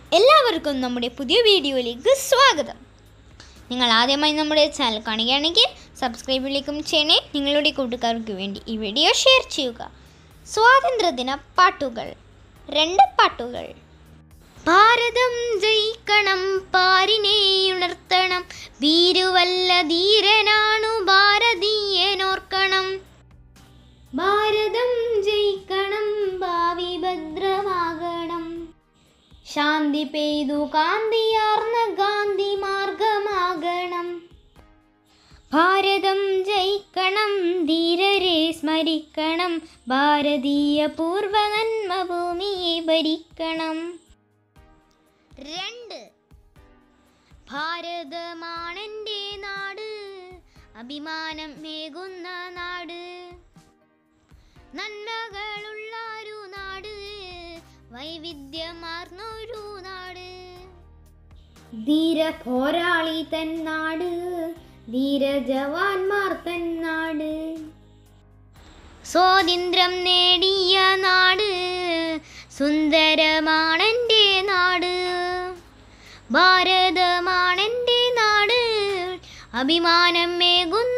എല്ലാവർക്കും നമ്മുടെ പുതിയ വീഡിയോയിലേക്ക് സ്വാഗതം നിങ്ങൾ ആദ്യമായി നമ്മുടെ ചാനൽ കാണുകയാണെങ്കിൽ സബ്സ്ക്രൈബിലേക്കും ചെയ്യണേ നിങ്ങളുടെ കൂട്ടുകാർക്ക് വേണ്ടി ഈ വീഡിയോ ഷെയർ ചെയ്യുക സ്വാതന്ത്ര്യദിന പാട്ടുകൾ രണ്ട് പാട്ടുകൾ ഭാരതം ജയിക്കണം പാരിനെ ഉണർത്തണം വീരുവല്ല ധീരനാണു ഭാരതീയനോർക്കണം ഭാരതം ജയിക്കണം ഭാവി ഭദ്രമാകണം ശാന്തി പെയ്തു കാന്തിയാർന്ന ഗാന്ധി മാർഗമാകണം ഭാരതം ജയിക്കണം ധീരരെ സ്മരിക്കണം ഭാരതീയ പൂർവനന്മ ഭൂമിയെ ഭരിക്കണം രണ്ട് ഭാരതമാണെൻ്റെ നാട് അഭിമാനം മേകുന്ന നാട് നന്മകളുള്ളൊരു നാട് വൈവിധ്യമാർന്നൊരു നാട് ധീര പോരാളി തൻ നാട് ധീര ജവാന്മാർ തൻ നാട് സ്വാതന്ത്ര്യം നേടിയ നാട് സുന്ദരമാണെൻ്റെ നാട് ഭാരതമാണെൻ്റെ നാട് അഭിമാനം മേകുന്ന